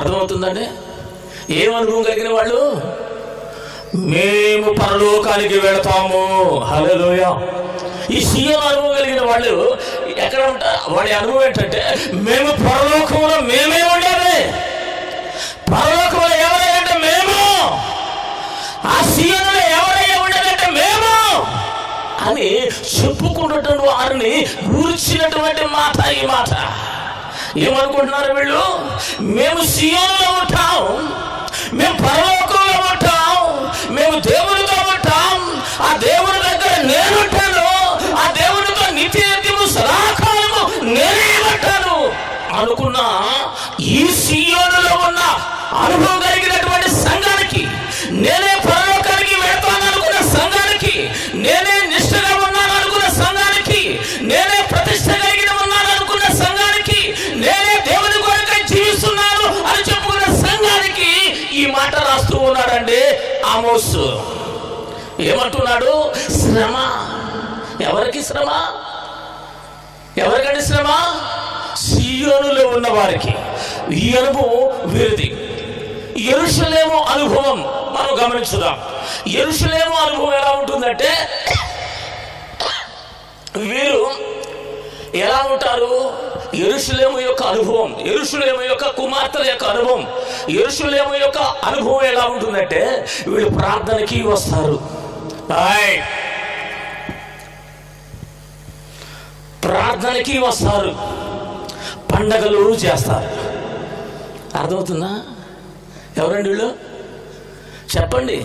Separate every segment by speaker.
Speaker 1: అర్థమవుతుందండి ఏం అనుభవం కలిగిన వాళ్ళు మేము పరలోకానికి వెళతాము హలోయ ఈ సీఎం అనుభవం కలిగిన వాళ్ళు ఎక్కడ ఉంటారు వాడి అనుభవం ఏంటంటే మేము పరలోకంలో మేమే ఉండాలి పరలోకంలో ఎవరైనా మేము ఆ సీఎంలో ఎవరైనా ఉండదంటే మేము అని చెప్పుకుంటున్న వారిని గురించినటువంటి మాట ఈ మాట ఏమనుకుంటున్నారు వీళ్ళు మేము సీఎంలో ఉంటాం మేము పరలోకంలో ఉంటాం మేము దేవునితో ఉంటాం ఆ దేవుని దగ్గర నేను ఉంటాను ఆ దేవునితో నిత్య నిత్యము సదాకాలము నేనే ఉంటాను అనుకున్న ఈ సీయోనులో ఉన్న అనుభవం కలిగినటువంటి సంఘానికి నేనే పరలోకానికి వెళ్తాను అనుకున్న సంఘానికి నేనే నిష్ఠగా ఉన్నాను అనుకున్న సంఘానికి నేనే ప్రతిష్ట కలిగిన ఉన్నాను అనుకున్న సంఘానికి నేనే దేవుని కొరకై జీవిస్తున్నాను అని చెప్పుకున్న సంఘానికి ఈ మాట రాస్తూ ఉన్నాడండి ఆమోసు ఏమంటున్నాడు శ్రమ ఎవరికి శ్రమ ఎవరికండి శ్రమ సీయోనులో ఉన్న వారికి ఈ అనుభవం వీరిది ఎరుషలేము అనుభవం మనం గమనించుదాం ఎరుషలేము అనుభవం ఎలా ఉంటుందంటే వీరు ఎలా ఉంటారు ఎరుషులేము యొక్క అనుభవం ఎరుషులేము యొక్క కుమార్తెల యొక్క అనుభవం ఎరుషులేము యొక్క అనుభవం ఎలా ఉంటుందంటే వీళ్ళు ప్రార్థనకి వస్తారు హాయ్ ప్రార్థనకి వస్తారు పండగలు చేస్తారు అర్థమవుతుందా ఎవరండి వీళ్ళు చెప్పండి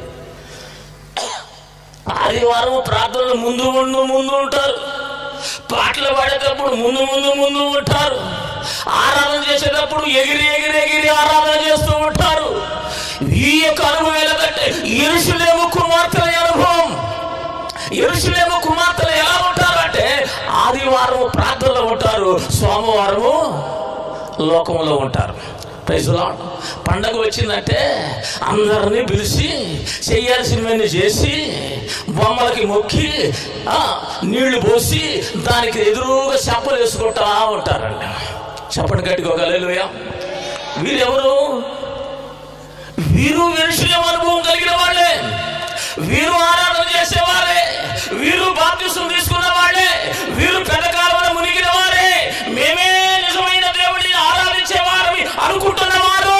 Speaker 1: ఆదివారం ప్రార్థనలు ముందు ముందు ముందు ఉంటారు పాటలు పాడేటప్పుడు ముందు ముందు ముందు ఉంటారు ఆరాధన చేసేటప్పుడు ఎగిరి ఎగిరి ఎగిరి ఆరాధన చేస్తూ ఉంటారు ఈ యొక్క అనుభవం ఏంటంటే ఇరుషులేము కుమార్తెల అనుభవం ఎరుసలేము కుమార్తెలు ఎలా ఉంటారు అంటే ఆదివారం ప్రార్థనలో ఉంటారు సోమవారము లోకంలో ఉంటారు ప్రైజ్ లార్డ్. పండగ వచ్చిందంటే అందరినీ పిలిచి చేయాల్సినవన్నీ చేసి బొమ్మలకి మొక్కి ఆ, నీళ్లు పోసి దానికి ఎదురుగా చెప్పలు వేసుకుంటా ఉంటారండి చెప్పండి కట్టుకోగలలుయ వీరెవరు వీరు విరుషులేం అనుభవం కలిగిన వాళ్ళే వీరు ఆరాధన చేసేవారే వీరు బాప్తిసం తీసుకున్న వాళ్ళే వీరు పెద్ద కాలంలో మునిగిన వారే మేమే నిజమైన దేవుడిని ఆరాధించేవారని అనుకుంటున్నవారు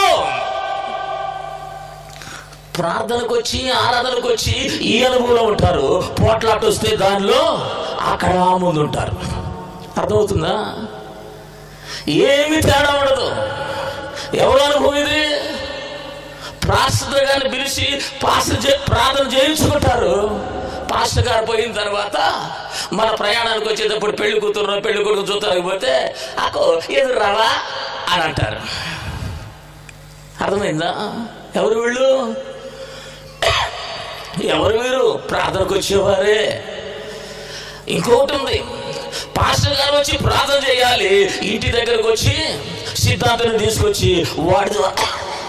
Speaker 1: ప్రార్థనకు వచ్చి ఆరాధనకు వచ్చి ఈ అనుభవంలో ఉంటారు పోట్లాట వస్తే దానిలో అక్కడ ముందు ఉంటారు అర్థమవుతుందా ఏమి తేడా ఉండదు ఎవరు అనుభవం ఇది పాస్టర్ గారిని పిలిచి పాస్టర్ చే- ప్రార్థన చేయించుకుంటారు పాస్టర్ గారు పోయిన తర్వాత మన ప్రయాణానికి వచ్చేటప్పుడు పెళ్లి కూతురు పెళ్లి కొడుకు చూడటానికి పోతే అక్కో ఎదురు రావా అని అంటారు అర్థమైందా ఎవరు వీళ్ళు ఎవరు వీరు ప్రార్థనకు వచ్చేవారే ఇంకొకటి ఉంది పాస్టర్ గారు వచ్చి ప్రార్థన చేయాలి ఇంటి దగ్గరకు వచ్చి సిద్ధాంతాన్ని తీసుకొచ్చి వాడి ద్వారా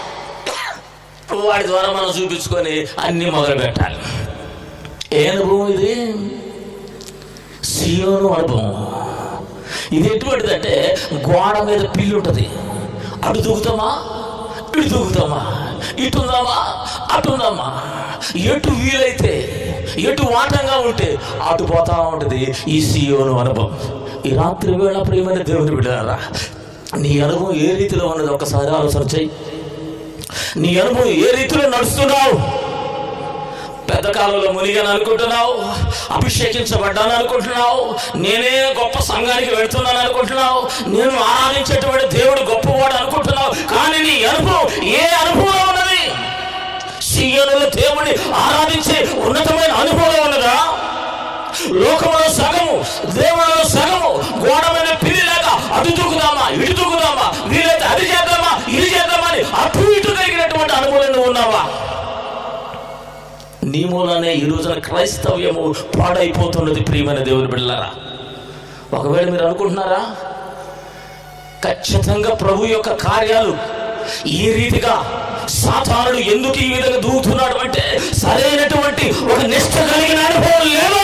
Speaker 1: వాడి ద్వారా మనం చూపించుకొని అన్ని మొదలు పెట్టాలి ఏ అనుభవం ఇది సియోను అనుభవం ఇది ఎటువంటిదంటే గోడ మీద పిల్లి ఉంటుంది అటు దూకుతామా ఇటు దూకుతామా ఇటు ఉందామా అటు ఉందామా ఎటు వీలైతే ఎటు వాటంగా ఉంటే అటు పోతా ఉంటుంది ఈ సియోను అనుభవం ఈ రాత్రి వేళ ప్రియమైన దేవుని బిడ్డారా నీ అనుభవం ఏ రీతిలో ఉన్నది ఒకసారి ఆలోచన చెయ్యి నీ అనుభవం ఏ రీతిలో నడుస్తున్నావు పెద్ద కాలంలో మునిగాను అనుకుంటున్నావు అభిషేకించబడ్డాను అనుకుంటున్నావు నేనే గొప్ప సంఘానికి వెళ్తున్నాను అనుకుంటున్నావు నేను ఆరాధించేటువంటి దేవుడు గొప్పవాడు అనుకుంటున్నావు కానీ నీ అనుభవం ఏ అనుభవం ఉన్నది సీఎనుల దేవుడిని ఆరాధించే ఉన్నతమైన అనుభవం ఉన్నదా లోకంలో సగము దేవుడిలో సగము గోడ మీద పిల్లిలాగా అటు దూకుదామా ఇటు దూకుదామా వీలైతే అది చేద్దామా ఇది చేద్దామా అని అటు ఇటు కలిగినటువంటి అనుభవం నువ్వు ఉన్నావా నీ మూలనే ఈ రోజున క్రైస్తవ్యము పాడైపోతున్నది ప్రియమైన దేవుని బిడ్డలారా ఒకవేళ మీరు అనుకుంటున్నారా ఖచ్చితంగా ప్రభు యొక్క కార్యాలు ఈ రీతిగా సాతానుడు ఎందుకు ఈ విధంగా దూకుతున్నాడు అంటే సరైనటువంటి ఒక నిష్ట కలిగిన అనుభవం లేదు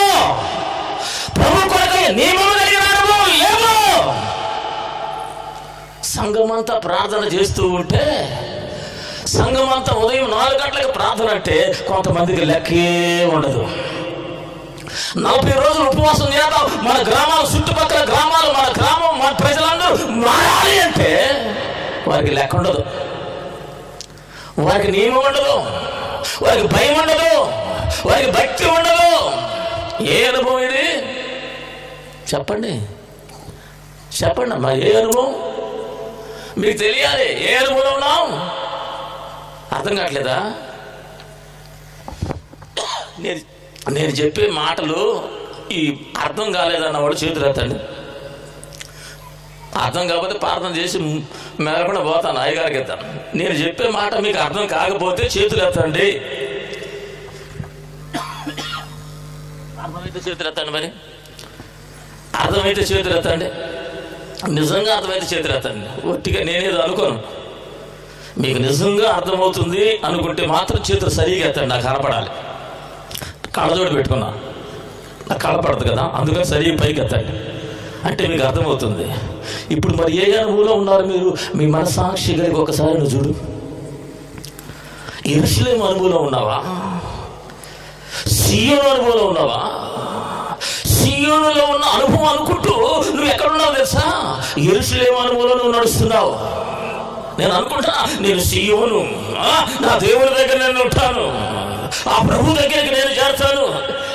Speaker 1: ప్రభు కొరకై నియమం కలిగిన అనుభవం లేదు సంఘ సంఘమంతా ప్రార్థన చేస్తూ ఉంటే సంఘమంతా ఉదయం నాలుగు గంటలకు ప్రార్థన అంటే కొంతమందికి లెక్కే ఉండదు నలభై రోజులు ఉపవాసం చేద్దాం మన గ్రామాల చుట్టుపక్కల గ్రామాలు మన గ్రామం మన ప్రజలందరూ మారాలి అంటే వారికి లెక్క ఉండదు వారికి నియమం ఉండదు వారికి భయం ఉండదు వారికి భక్తి ఉండదు ఏ అనుభవం ఇది చెప్పండి చెప్పండి అమ్మా ఏ అనుభవం మీకు తెలియాలి ఏ అనుభవం ఉన్నాం అర్థం కావట్లేదా నేను నేను చెప్పే మాటలు ఈ అర్థం కాలేదన్న వాడు చేతులు ఎత్తండి అర్థం కాకపోతే ప్రార్థన చేసి మెరకుండా పోతాను అయ్యగారికి ఎత్తాను నేను చెప్పే మాట మీకు అర్థం కాకపోతే చేతులు ఎత్తండి అర్థమైతే చేతులు ఎత్తండి మరి అర్థమైతే చేతులు ఎత్తండి నిజంగా అర్థమైతే చేతులు ఎత్తండి ఒట్టిగా నేనేదో అనుకోను మీకు నిజంగా అర్థమవుతుంది అనుకుంటే మాత్రం చేతులు సరిగా ఎత్తండి నాకు కనపడాలి కళ్ళజోడు పెట్టుకున్నా నాకు కనపడదు కదా అందుకని సరిగా పైకి ఎత్తండి అంటే మీకు అర్థమవుతుంది ఇప్పుడు మరి ఏ అనుభవంలో ఉన్నారు మీరు మీ మనసాక్షి కలిగి ఒకసారి నువ్వు చూడు ఎరుసలేం అనుభవంలో ఉన్నావా సియోను అనుభవంలో ఉన్నావా సియోనులో ఉన్న అనుభవం అనుకుంటూ నువ్వు ఎక్కడ ఉన్నావు తెలుసా ఎరుసలేం అనుభవంలో నువ్వు నడుస్తున్నావు నేను అనుకుంటా నేను సీయోను ఆ, నా దేవుని దగ్గర నేను ఉంటాను ఆ ప్రభు దగ్గరికి నేను చేరుతాను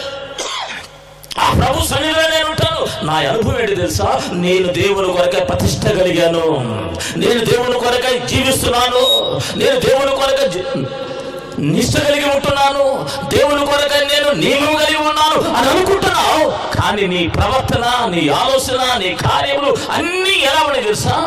Speaker 1: ఆ ప్రభు సన్నిధిలో నేను ఉంటాను నా అనుభవం ఏంటి తెలుసా నేను దేవుని కొరకై ప్రతిష్ట కలిగాను నేను దేవుని కొరకై జీవిస్తున్నాను నేను దేవుని కొరకై జీ- నిష్ట కలిగి ఉంటున్నాను దేవుని కొరకై నేను నియమం కలిగి ఉన్నాను అని అనుకుంటున్నావు కానీ నీ ప్రవర్తన నీ ఆలోచన నీ కార్యములు అన్నీ ఎలా ఉన్నాయి తెలుసా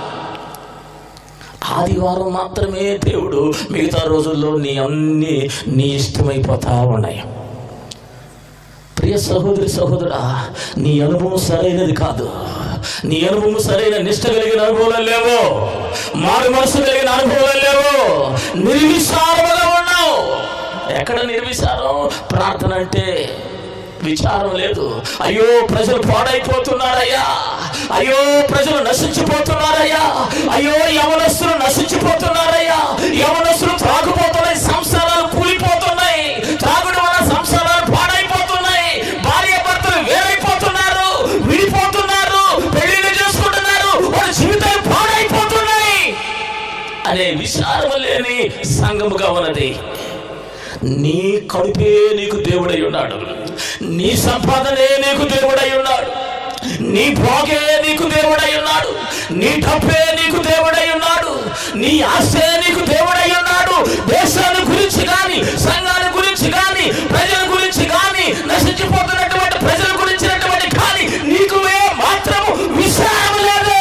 Speaker 1: ఆదివారం మాత్రమే దేవుడు మిగతా రోజుల్లో నీ అన్ని నీ ఇష్టమైపోతా ఉన్నాయి ప్రియ సహోదరి సహోదరా నీ అనుభవం సరైనది కాదు నీ అనుభవం సరైన నిష్ట కలిగిన అనుభవాలు లేవు మారు మనసు కలిగిన అనుభవాలు లేవు నిర్విచారముగా ఉన్నావు ఎక్కడ నిర్విచారం ప్రార్థన అంటే విచారం లేదు అయ్యో ప్రజలు పాడైపోతున్నారయ్యా అయ్యో ప్రజలు నశించిపోతున్నారయ్యా అయ్యో యవనస్తులు నశించిపోతున్నారయ్యా యవనస్తులు త్రాగుపోతున్నాయి సంసారాలు కూలిపోతున్నాయి త్రాగుడు వల్ల సంసారాలు పాడైపోతున్నాయి భార్య భర్తలు వేరైపోతున్నారు విడిపోతున్నారు పెళ్లిళ్ళు చేసుకుంటున్నారు వాళ్ళ జీవితాలు పాడైపోతున్నాయి అనే విచారం లేని సంఘముగా ఉన్నది నీ కడుపే నీకు దేవుడై ఉన్నాడు నీ సంపాదనే నీకు దేవుడై ఉన్నాడు నీ భోగే నీకు దేవుడై ఉన్నాడు నీ డబ్బే నీకు దేవుడై ఉన్నాడు నీ ఆశే నీకు దేవుడై ఉన్నాడు దేశాల గురించి కానీ సంఘాల గురించి కానీ ప్రజల గురించి కానీ నశించిపోతున్నటువంటి ప్రజల గురించినటువంటి కానీ నీకు ఏ మాత్రము విచారం లేదు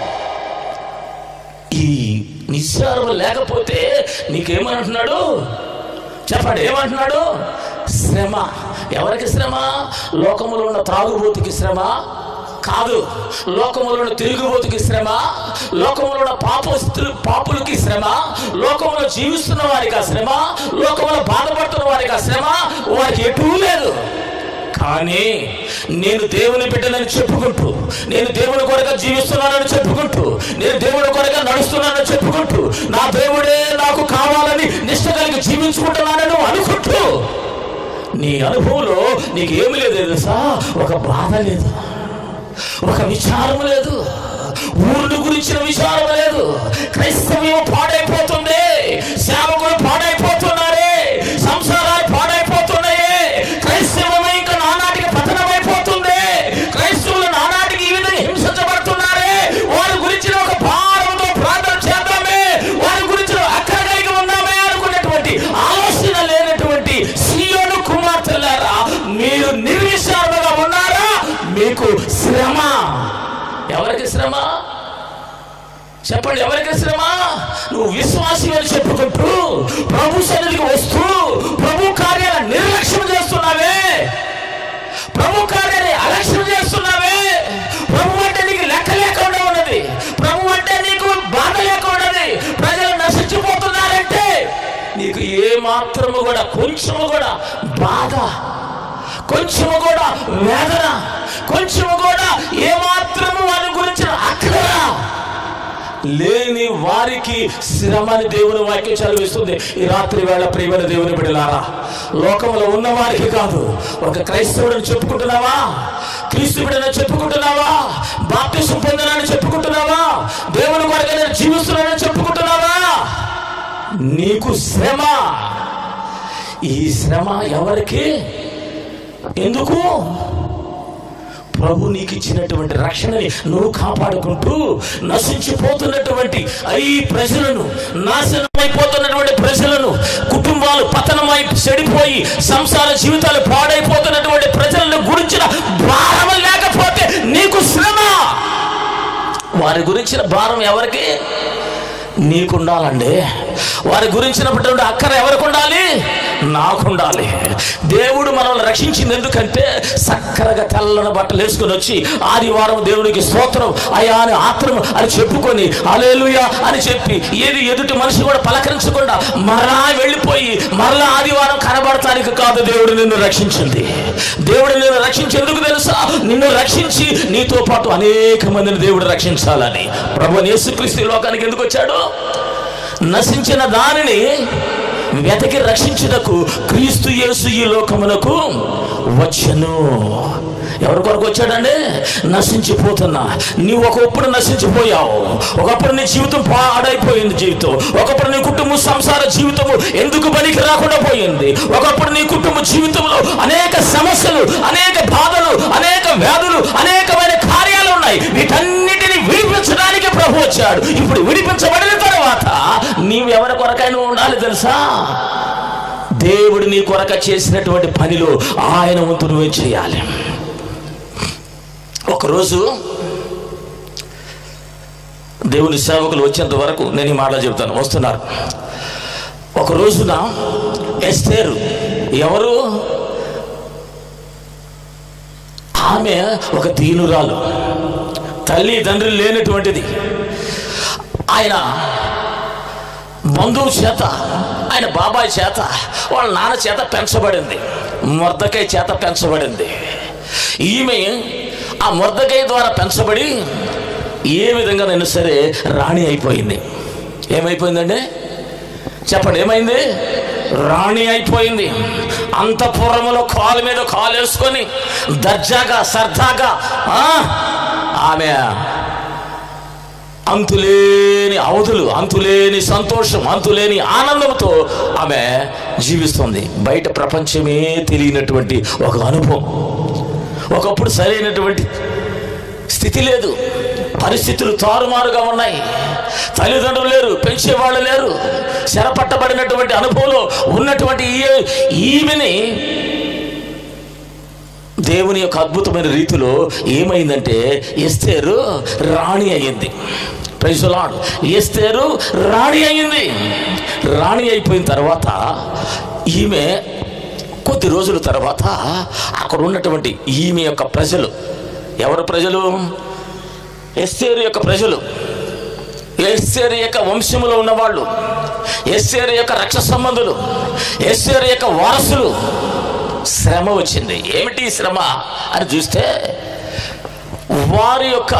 Speaker 1: ఈ నిస్సారం లేకపోతే నీకేమంటున్నాడు చెప్పండి ఏమంటున్నాడు శ్రమ ఎవరికి శ్రమ లోకములో ఉన్న త్రాగుబోతుకి శ్రమ కాదు లోకములో ఉన్న తిరుగుబోతుకి శ్రమ లోకములో ఉన్న పాపస్తులు పాపులకి శ్రమ లోకంలో జీవిస్తున్న వారికి ఆ శ్రమ లోకంలో బాధపడుతున్న వారికి ఆ శ్రమ వారికి ఎటూ లేదు కానీ నేను దేవుని బిడ్డనని చెప్పుకుంటూ నేను దేవుని కొరగా జీవిస్తున్నానని చెప్పుకుంటూ నేను దేవుని కొరగా నడుస్తున్నానని చెప్పుకుంటూ నా దేవుడే నాకు కావాలని నిష్ట కలిగి జీవించుకుంటున్నానని అనుకుంటూ నీ అనుభవంలో నీకు ఏమి లేదు తెలుసా ఒక బాధ లేదు ఒక విచారం లేదు ఊరిని గురించిన విచారం లేదు క్రైస్తవ్యం పాడైపోతుంది సేవకులు పాడైపోతున్నారే సంసారాలు పాడైపోతున్నాయి క్రైస్తవం ఇంకా నానాటికి పతనమైపోతుంది క్రైస్తవులు నానాటికి ఈ విధంగా హింసించబడుతున్నారే వారి గురించిన ఒక భారంతో ప్రార్థన చేద్దామే వారి గురించిన అక్కడ కలిగి ఉన్నామే అనుకునేటువంటి ఆలోచన లేనటువంటి సీయోను కుమార్తెలారా మీరు నిర్విశారముగా ఉన్నారా మీకు శ్రమ ఎవరికి శ్రమ చెప్పండి ఎవరికి శ్రమ నువ్వు విశ్వాసి అని చెప్పుకుంటూ ప్రభు సన్నిధికి వస్తూ ప్రభు కార్యాల నిర్లక్ష్యం చేస్తున్నావే ప్రభు కార్యాన్ని అలక్ష్యం చేస్తున్నావే ప్రభు అంటే నీకు లెక్క లేకుండా ఉన్నది ప్రభు అంటే నీకు బాధ లేకుండా ఉన్నది ప్రజలు నశించిపోతున్నారంటే నీకు ఏ మాత్రము కూడా కొంచెము కూడా బాధ కొంచెము కూడా వేదన కొంచెము కూడా ఏ మాత్రము వారి గురించిన అక్కర లేని వారికి శ్రమ అని దేవుని వాక్యం చదివిస్తుంది ఈ రాత్రి వేళ ప్రియమైన దేవుని బిడ్డలారా లోకంలో ఉన్న వారికి కాదు ఒక క్రైస్తవుడని చెప్పుకుంటున్నావా క్రీస్తు బిడ్డని చెప్పుకుంటున్నావా బాప్తిసం పొందినని చెప్పుకుంటున్నావా దేవుని కొరకు నేను జీవిస్తున్నానని చెప్పుకుంటున్నావా నీకు శ్రమ ఈ శ్రమ ఎవరికి ఎందుకు ప్రభు నీకు ఇచ్చినటువంటి రక్షణని నువ్వు కాపాడుకుంటూ నశించిపోతున్నటువంటి ఈ ప్రజలను నాశనమైపోతున్నటువంటి ప్రజలను కుటుంబాలు పతనమై చెడిపోయి సంసార జీవితాలు పాడైపోతున్నటువంటి ప్రజలను గురించిన భారం లేకపోతే నీకు శ్రమ వారి గురించిన భారం ఎవరికి నీకుండాలండి వారి గురించినటువంటి అక్కర ఎవరికి ఉండాలి నాకుండాలి దేవుడు మనల్ని రక్షించింది ఎందుకంటే సక్కరగా తెల్లని బట్టలు వేసుకొని వచ్చి ఆదివారం దేవుడికి స్తోత్రం అయా అని ఆత్రం అని చెప్పుకొని అలేలుయా అని చెప్పి ఏది ఎదుటి మనిషి కూడా పలకరించకుండా మరలా వెళ్ళిపోయి మరలా ఆదివారం కనబడటానికి కాదు దేవుడు నిన్ను రక్షించింది దేవుడు నిన్ను రక్షించేందుకు తెలుసా నిన్ను రక్షించి నీతో పాటు అనేక మందిని దేవుడు రక్షించాలని ప్రభు యేసుక్రీస్తు ఈ లోకానికి ఎందుకు వచ్చాడు నశించిన దానిని వెతకి రక్షించుటకు క్రీస్తు యేసు ఈ లోకమునకు వచ్చను ఎవరి కొరకు వచ్చాడండి నశించిపోతున్నా నీవు ఒకప్పుడు నశించిపోయావు ఒకప్పుడు నీ జీవితం పాడైపోయింది జీవితం ఒకప్పుడు నీ కుటుంబ సంసార జీవితము ఎందుకు పనికి రాకుండా పోయింది ఒకప్పుడు నీ కుటుంబ జీవితంలో అనేక సమస్యలు అనేక బాధలు అనేక వ్యాధులు అనేకమైన కార్యాలు ఉన్నాయి వీటన్నిటిని విడిపించడానికి ప్రభు వచ్చాడు ఇప్పుడు విడిపించబడిన తర్వాత నీవు ఎవరి కొరకైనా ఉండాలి తెలుసా దేవుడు నీ కొరక చేసినటువంటి పనిలో ఆయన వంతు నువ్వే చేయాలి ఒకరోజు దేవుని సేవకులు వచ్చేంత వరకు నేను ఈ మాటలు చెబుతాను వస్తున్నారు ఒక రోజున ఎస్తేరు ఎవరు ఆమె ఒక దీనురాలు తల్లి తండ్రి లేనటువంటిది ఆయన బంధువు చేత ఆయన బాబాయ్ చేత వాళ్ళ నాన్న చేత పెంచబడింది మొర్దకై చేత పెంచబడింది ఈమె ఆ మొర్దకై ద్వారా పెంచబడి ఏ విధంగానైనా సరే రాణి అయిపోయింది ఏమైపోయిందండి చెప్పండి ఏమైంది రాణి అయిపోయింది అంతఃపురములో కాలు మీద కాలు వేసుకొని దర్జాగా సర్దాగా ఆ, ఆమె అంతులేని అవధులు అంతులేని సంతోషం అంతులేని ఆనందంతో ఆమె జీవిస్తుంది బయట ప్రపంచమే తెలియనటువంటి ఒక అనుభవం ఒకప్పుడు సరైనటువంటి స్థితి లేదు పరిస్థితులు తారుమారుగా ఉన్నాయి తల్లిదండ్రులు లేరు పెంచేవాళ్ళు లేరు చెరపట్టబడినటువంటి అనుభవంలో ఉన్నటువంటి ఈ- ఈమెని దేవుని యొక్క అద్భుతమైన రీతిలో ఏమైందంటే ఎస్తేరు రాణి అయ్యింది ప్రైజులాడు ఎస్తేరు రాణి అయ్యింది రాణి అయిపోయిన తర్వాత ఈమె కొద్ది రోజుల తర్వాత అక్కడ ఉన్నటువంటి ఈమె యొక్క ప్రజలు ఎవరు ప్రజలు ఎస్తేరు యొక్క ప్రజలు ఎస్సేరు యొక్క వంశములో ఉన్నవాళ్ళు ఎస్సేరు యొక్క రక్ష సంబంధులు ఎస్సేరు యొక్క వారసులు శ్రమ వచ్చింది ఏమిటి ఈ శ్రమ అని చూస్తే వారి యొక్క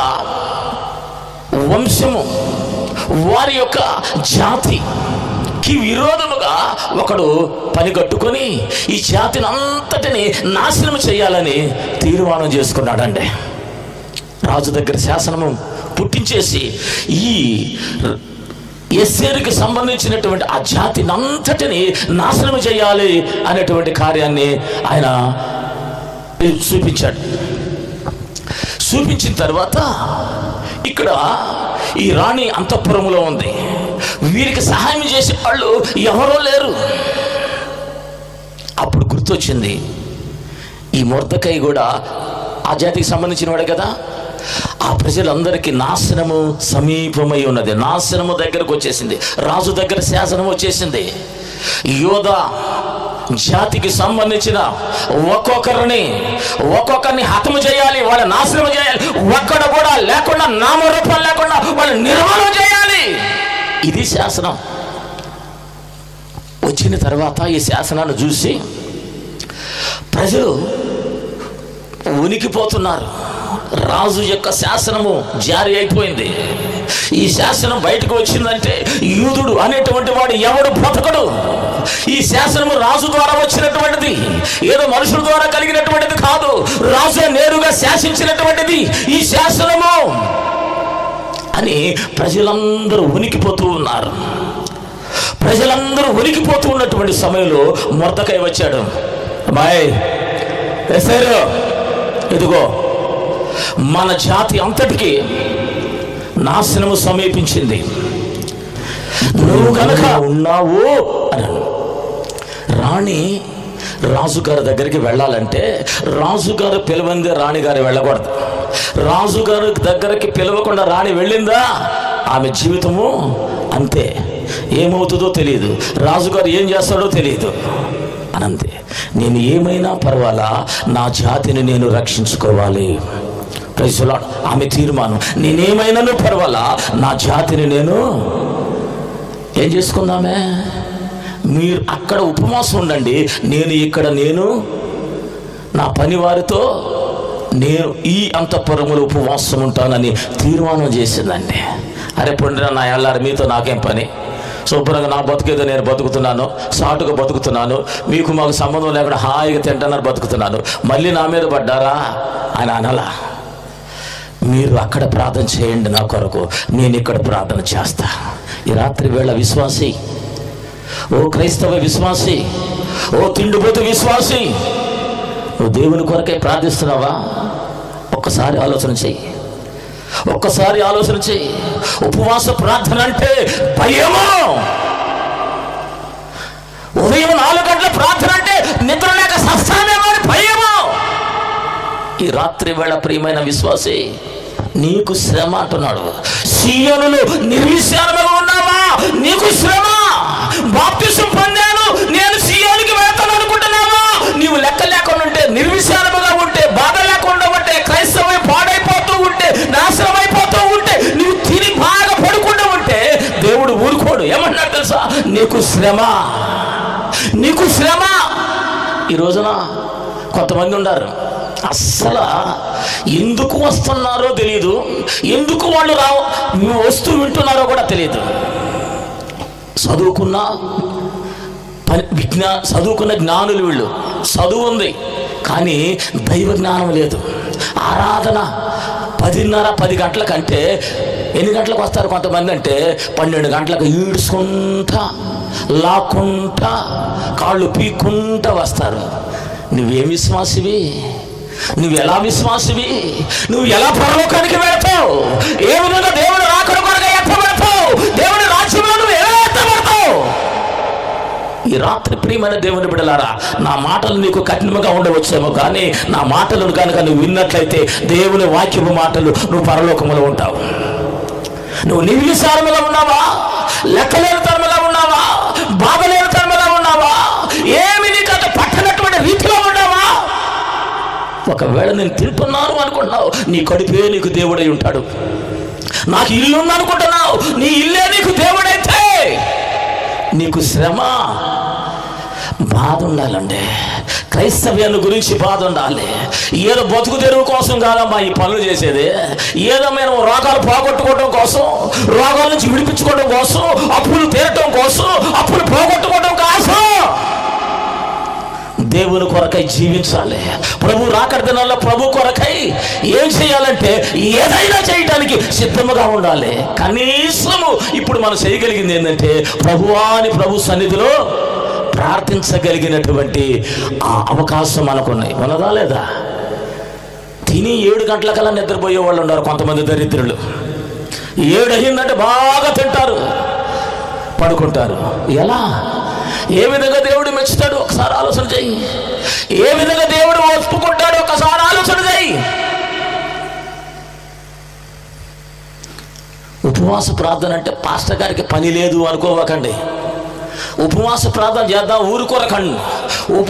Speaker 1: వంశము వారి యొక్క జాతికి విరోధముగా ఒకడు పనిగట్టుకొని ఈ జాతిని అంతటిని నాశనం చేయాలని తీర్మానం చేసుకున్నాడండి రాజు దగ్గర శాసనము పుట్టించేసి ఈ ఎస్సేరుకి సంబంధించినటువంటి ఆ జాతిని అంతటిని నాశనం చేయాలి అనేటువంటి కార్యాన్ని ఆయన చూపించాడు చూపించిన తర్వాత ఇక్కడ ఈ రాణి అంతఃపురంలో ఉంది వీరికి సహాయం చేసే వాళ్ళు ఎవరో లేరు అప్పుడు గుర్తొచ్చింది ఈ మొర్దకై కూడా ఆ జాతికి సంబంధించిన వాడే కదా ఆ ప్రజలందరికీ నాశనము సమీపమై ఉన్నది నాశనము దగ్గరకు వచ్చేసింది రాజు దగ్గర శాసనం వచ్చేసింది యోధ జాతికి సంబంధించిన ఒక్కొక్కరిని ఒక్కొక్కరిని హతము చేయాలి వాళ్ళ నాశనం చేయాలి ఒక్కడ కూడా లేకుండా నామరూపం లేకుండా వాళ్ళు నిర్మాణం చేయాలి ఇది శాసనం వచ్చిన తర్వాత ఈ శాసనాన్ని చూసి ప్రజలు ఉనికిపోతున్నారు రాజు యొక్క శాసనము జారీ అయిపోయింది ఈ శాసనం బయటకు వచ్చిందంటే యూదుడు అనేటువంటి వాడు ఎవడు బ్రతకడు ఈ శాసనము రాజు ద్వారా వచ్చినటువంటిది ఏదో మనుషుల ద్వారా కలిగినటువంటిది కాదు రాజు నేరుగా శాసించినటువంటిది ఈ శాసనము అని ప్రజలందరూ ఉనికిపోతూ ఉన్నారు ప్రజలందరూ ఉనికిపోతూ ఉన్నటువంటి సమయంలో మొర్దకై వచ్చాడు అమ్మాయి ఎసారు ఇదిగో మన జాతి అంతటికి నాశనము సమీపించింది నువ్వు కనుక ఉన్నావు అన్నాడు రాణి రాజుగారి దగ్గరికి వెళ్ళాలంటే రాజుగారు పిలవంది రాణిగారు వెళ్ళకూడదు రాజుగారి దగ్గరికి పిలవకుండా రాణి వెళ్ళిందా ఆమె జీవితము అంతే ఏమవుతుందో తెలియదు రాజుగారు ఏం చేస్తాడో తెలియదు అనంతే నేను ఏమైనా పర్వాలా నా జాతిని నేను రక్షించుకోవాలి ప్రైజులా ఆమె తీర్మానం నేనేమైనాను పర్వాలా నా జాతిని నేను ఏం చేసుకుందామే మీరు అక్కడ ఉపవాసం ఉండండి నేను ఇక్కడ నేను నా పని వారితో నేను ఈ అంతఃపురములో ఉపవాసం ఉంటానని తీర్మానం చేసిందండి అరే పొండిన నా ఎల్లారు మీతో నాకేం పని శుభ్రంగా నా బతుకేదో నేను బతుకుతున్నాను సాటుగా బతుకుతున్నాను మీకు మాకు సంబంధం లేకుండా హాయిగా తింటున్నారు బతుకుతున్నాను మళ్ళీ నా మీద పడ్డారా అని అనలా మీరు అక్కడ ప్రార్థన చేయండి నా కొరకు నేను ఇక్కడ ప్రార్థన చేస్తా ఈ రాత్రి వేళ విశ్వాసి ఓ క్రైస్తవ విశ్వాసి ఓ తిండిపోతు విశ్వాసి నువ్వు దేవుని కొరకే ప్రార్థిస్తున్నావా ఒక్కసారి ఆలోచన చెయ్యి ఒక్కసారి ఆలోచన చెయ్యి ఉపవాస ప్రార్థన అంటే భయము ఉదయం నాలుగు గంటల ప్రార్థన అంటే నిద్ర లేక సస్తానేమో అని భయము ఈ రాత్రి వేళ ప్రియమైన విశ్వాసి నీకు శ్రమ అంటున్నాడు సీయోనులు నిర్విశాలముగా ఉన్నావా నీకు శ్రమ బాప్తిసం పొందాను నేను సీయోనికి వెళ్తాను అనుకుంటున్నావా నీవు లెక్క లేకుండా ఉంటే నిర్విశాలముగా ఉంటే బాధ లేకుండా ఉంటే క్రైస్తవై పాడైపోతూ ఉంటే నాశనం అయిపోతూ ఉంటే నీవు తిని బాగా పడుకుంటూ ఉంటే దేవుడు ఊరుకోడు ఏమన్నాడు తెలుసా నీకు శ్రమ నీకు శ్రమ ఈ రోజున కొంతమంది ఉన్నారు అస్సలు ఎందుకు వస్తున్నారో తెలియదు ఎందుకు వాళ్ళు రా వస్తూ వింటున్నారో కూడా తెలియదు చదువుకున్న పని విజ్ఞా చదువుకున్న జ్ఞానులు వీళ్ళు చదువు ఉంది కానీ దైవ జ్ఞానం లేదు ఆరాధన పదిన్నర పది గంటల కంటే ఎన్ని గంటలకు వస్తారు కొంతమంది అంటే పన్నెండు గంటలకు ఈడ్చుకుంటా లాక్కుంటా కాళ్ళు పీక్కుంటా వస్తారు నువ్వేం విశ్వాసివి నువ్వు ఎలా విశ్వాసివి నువ్వు ఎలా పరలోకానికి వెళ్తావు ఏ విధంగా దేవుడు రాకడ కొరగా ఎత్తబడతావు దేవుడి రాజ్యంలో నువ్వు ఎలా ఎత్తబడతావు ఈ రాత్రి ప్రియమైన దేవుని బిడలారా నా మాటలు నీకు కఠినంగా ఉండవచ్చేమో కానీ నా మాటలను కనుక నువ్వు విన్నట్లయితే దేవుని వాక్యపు మాటలు నువ్వు పరలోకములో ఉంటావు నువ్వు నిర్విశారముగా ఉన్నావా లెక్కలేని తరముగా ఉన్నావా బాధలేని తరముగా ఉన్నావా ఏమి నీకంత పట్టనటువంటి రీతిలో ఉన్నావా ఒకవేళ నేను తింటున్నాను అనుకుంటున్నావు నీ కడుపే నీకు దేవుడై ఉంటాడు నాకు ఇల్లు ఉందనుకుంటున్నావు నీ ఇల్లే నీకు దేవుడైతే నీకు శ్రమ బాధ ఉండాలండి క్రైస్తవ్యాన్ని గురించి బాధ ఉండాలి ఏదో బతుకు తెరువు కోసం కాదమ్మా ఈ పనులు చేసేది ఏదో మేము రోగాలు పోగొట్టుకోవడం కోసం రోగాల నుంచి విడిపించుకోవడం కోసం అప్పులు తీరటం కోసం అప్పులు పోగొట్టుకోవడం కోసం దేవుని కొరకై జీవించాలి ప్రభు రాకడ దినాల్లో ప్రభు కొరకై ఏం చేయాలంటే ఏదైనా చేయటానికి సిద్ధముగా ఉండాలి కనీసము ఇప్పుడు మనం చేయగలిగింది ఏంటంటే ప్రభువాని ప్రభు సన్నిధిలో ప్రార్థించగలిగినటువంటి ఆ అవకాశం మనకున్నాయి ఉన్నదా లేదా తిని ఏడు గంటలకల్లా నిద్రపోయే వాళ్ళు ఉన్నారు కొంతమంది దరిద్రులు ఏడు అయిందంటే బాగా తింటారు పడుకుంటారు ఎలా ఏ విధంగా దేవుడు మెచ్చుతాడు ఒకసారి ఆలోచన చెయ్యి ఏ విధంగా దేవుడు ఒప్పుకుంటాడు ఒకసారి ఆలోచన చెయ్యి ఉపవాస ప్రార్థన అంటే పాస్టర్ గారికి పని లేదు అనుకోవకండి ఉపవాస ప్రార్థన చేద్దాం ఊరుకోరకండి ఉప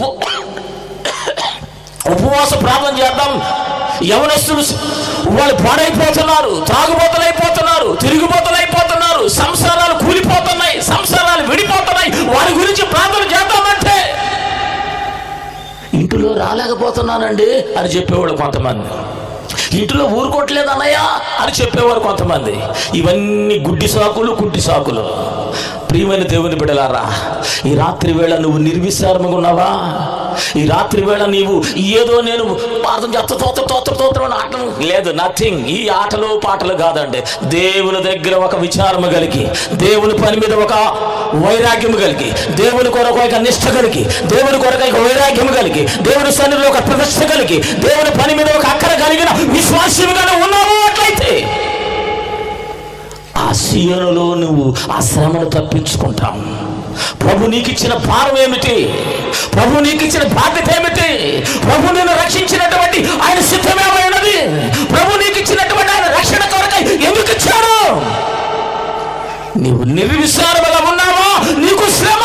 Speaker 1: ఉపవాస ప్రార్థన చేద్దాం యవనస్తులు వాళ్ళు పాడైపోతున్నారు తాగుబోతులైపోతున్నారు తిరుగుబోతులైపోతున్నారు సంసారాలు కూలిపోతున్నాయి సంసారాలు విడిపోతున్నాయి వారి గురించి ప్రార్థన చేద్దామంటే ఇంటిలో రాలేకపోతున్నానండి అని చెప్పేవాళ్ళు కొంతమంది ఇంట్లో ఊరుకోవట్లేదు అన్నయ్య అని చెప్పేవారు కొంతమంది ఇవన్నీ గుడ్డి సాకులు గుడ్డి సాకులు ప్రియమైన దేవుని బిడలారా ఈ రాత్రి వేళ నువ్వు నిర్విశారముగా ఉన్నావా ఈ రాత్రి వేళ నీవు ఏదో నేను ప్రార్థన చేస్తా తోత్ర తోత్ర తోత్ర అని ఆటలు లేదు నథింగ్ ఈ ఆటలు పాటలు కాదండి దేవుని దగ్గర ఒక విచారము కలిగి దేవుని పని మీద ఒక వైరాగ్యము కలిగి దేవుని కొరకు ఒక నిష్ట కలిగి దేవుని కొరకు ఒక వైరాగ్యము కలిగి దేవుని సన్నిధిలో ఒక ప్రతిష్ట కలిగి దేవుని పని మీద ఒక అక్కర కలిగిన విశ్వాసముగానే ఉన్నావు అట్లయితే ఆ సీయనులో నువ్వు ఆ శ్రమను తప్పించుకుంటాం ప్రభు నీకు ఇచ్చిన భారం ఏమిటి ప్రభు నీకు ఇచ్చిన బాధ్యత ఏమిటి ప్రభు నిన్ను రక్షించినటువంటి ఆయన సిద్ధమేమైనది ప్రభు నీకు ఇచ్చినటువంటి ఆయన రక్షణ కొరకై ఎందుకు ఇచ్చాడు నీవు నిర్విశారముగా ఉన్నావా నీకు శ్రమ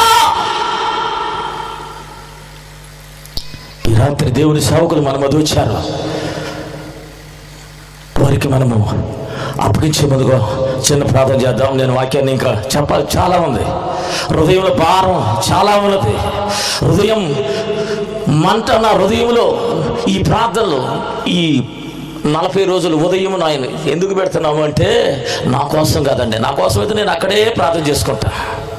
Speaker 1: ఈ రాత్రి దేవుని సేవకులు మన మధ్య వచ్చారు వారికి మనము అప్పగించే ముందుగా చిన్న ప్రార్థన చేద్దాం నేను వాక్యాన్ని ఇంకా చెప్పాలి చాలా ఉంది హృదయంలో భారం చాలా ఉన్నది హృదయం మంట నా హృదయంలో ఈ ప్రార్థనలు ఈ నలభై రోజులు ఉదయం నాయన ఎందుకు పెడుతున్నాము అంటే నా కోసం కాదండి నా కోసం అయితే నేను అక్కడే ప్రార్థన చేసుకుంటా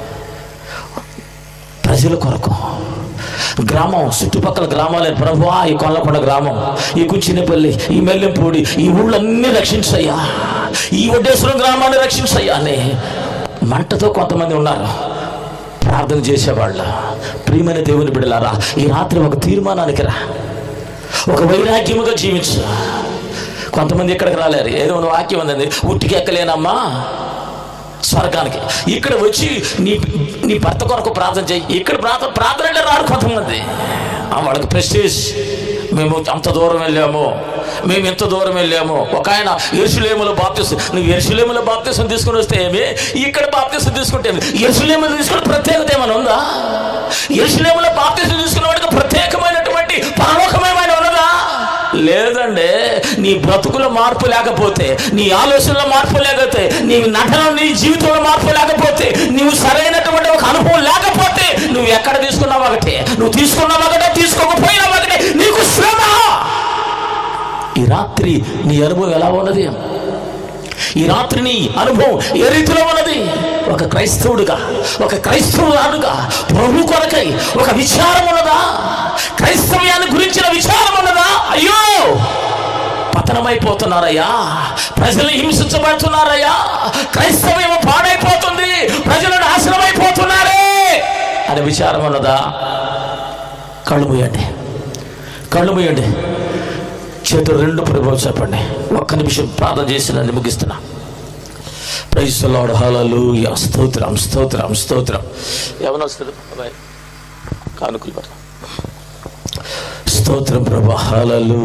Speaker 1: ప్రజల కొరకు గ్రామం చుట్టుపక్కల గ్రామాలే ప్రభువా ఈ కొల్లకొండ గ్రామం ఈ కుచ్చినపల్లి ఈ మెల్లెంపూడి ఈ ఊళ్ళన్నీ రక్షించయ్యా ఈ వడ్డేశ్వరం గ్రామాన్ని రక్షించయ్యా అని మంటతో కొంతమంది ఉన్నారు ప్రార్థన చేసేవాళ్ళ ప్రియమైన దేవుని బిడలారా ఈ రాత్రి ఒక తీర్మానానికి రా ఒక వైరాగ్యముగా జీవించు కొంతమంది ఇక్కడికి రాలేరు ఏదో ఒక వాక్యం ఉందండి ఉట్టికి ఎక్కలేనమ్మా స్వర్గానికి ఇక్కడ వచ్చి నీ నీ భర్త కొరకు ప్రార్థన చేయి ఇక్కడ ప్రార్థన ప్రార్థన అంటే రారు కొంతమంది ఆ, వాళ్ళకి ప్రెస్టేజ్ మేము అంత దూరం వెళ్ళాము మేము ఎంత దూరం వెళ్ళాము ఒక ఆయన ఎరుసలేములో బాప్తిసం నువ్వు ఎరుసలేములో బాప్తిసం తీసుకుని వస్తే ఏమి ఇక్కడ బాప్తిసం తీసుకుంటే ఏమి ఎరుసలేములో తీసుకుని ప్రత్యేకత ఏమైనా ఉందా ఎరుసలేములో బాప్తిసం తీసుకున్న వాడికి ప్రత్యేకమైనటువంటి పరలోకమేమైనా ఉన్నదా లేదండి నీ బ్రతుకుల మార్పు లేకపోతే నీ ఆలోచనలో మార్పు లేకపోతే నీ నటన నీ జీవితంలో మార్పు లేకపోతే నీవు సరైనటువంటి ఒక అనుభవం లేకపోతే నువ్వు ఎక్కడ తీసుకున్నావు ఒకటే నువ్వు తీసుకున్నావు ఒకటే తీసుకోకపోయినావు ఒకటే నీకు శ్రమ ఈ రాత్రి నీ అనుభవం ఎలా ఉన్నది ఈ రాత్రి నీ అనుభవం ఏ రీతిలో ఉన్నది ఒక క్రైస్తవుడుగా ఒక క్రైస్తవురాలుగా ప్రభు కొరకై ఒక విచారం ఉన్నదా క్రైస్తవ్యాన్ని గురించిన విచారం ఉన్నదా అయ్యో పతనమైపోతున్నారయ్యా ప్రజలు హింసించబడుతున్నారయ్యా క్రైస్తవ్యం పాడైపోతుంది ప్రజలు నాశనమైపోతున్నారే అనే విచారం ఉన్నదా కళ్ళు మూయండి కళ్ళు మూయండి చేతులు రెండు ప్రభావం చెప్పండి ఒక్క నిమిషం ప్రార్థన చేసి నన్ను ముగిస్తున్నా ప్రైస్లాడు హలలు స్తోత్రం స్తోత్రం స్తోత్రం ఎవరు వస్తుంది అబ్బాయి కానుకలు పట్ల స్తోత్రం ప్రభా హలలు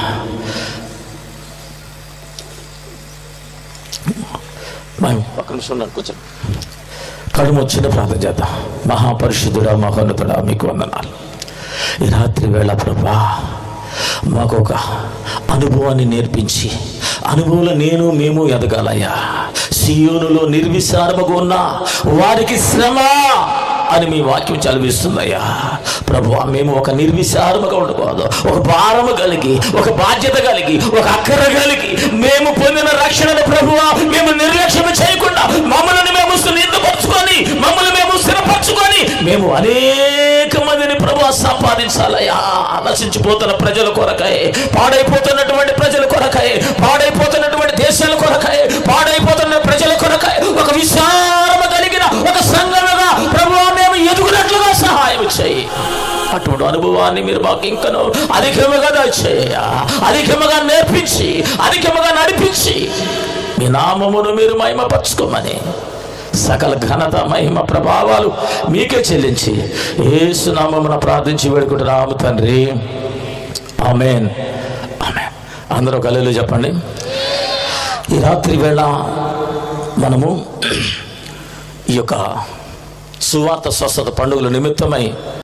Speaker 1: మేము ఒక్క నిమిషం ఉన్నాను కూర్చోండి కళ్ళు వచ్చిన ప్రార్థన చేద్దాం మహాపరిశుద్ధుడా మహోన్నతుడా మీకు వందనాలు ఈ రాత్రి వేళ ప్రభా మాకు ఒక అనుభవాన్ని నేర్పించి అనుభవంలో నేను మేము ఎదగాలయ్యా సియోనులో నిర్విశారముగా ఉన్న వారికి శ్రమ అని మీ వాక్యం చదివిస్తుందయ్యా ప్రభు మేము ఒక నిర్విశారముగా ఉండకూడదు ఒక భారము కలిగి ఒక బాధ్యత కలిగి ఒక అక్కర కలిగి మేము పొందిన రక్షణను ప్రభువా మేము నిర్లక్ష్యం చేయకుండా మమ్మల్ని మేము సున్నితపరుచుకొని మమ్మల్ని మేము స్థిరపరచుకొని మేము అనేక మందిని ప్రభు సంపాదించాలయ్యా నశించిపోతున్న ప్రజల కొరకై పాడైపోతున్నటువంటి ప్రజల కొరకై పాడైపోతున్నటువంటి దేశాల కొరకై పాడైపోతున్న ప్రజల కొరకై ఒక విశారము కలిగిన ఒక సంఘముగా ప్రభు మేము ఎదుగునట్లుగా సహాయం చేయి అటువంటి అనుభవాన్ని మీరు మాకు ఇంకను అధికముగా దయచేయ అధికముగా నేర్పించి అధికముగా నడిపించి మీ నామమును మీరు మహిమపరచుకోమని సకల ఘనత మహిమ ప్రభావాలు మీకే చెల్లించి ఏసునామమున ప్రార్థించి వేడుకుంటున్నాము తండ్రి ఆమెన్ ఆమెన్ అందరూ కళ్ళు చెప్పండి ఈ రాత్రి వేళ మనము ఈ యొక్క సువార్త స్వస్థత పండుగల నిమిత్తమై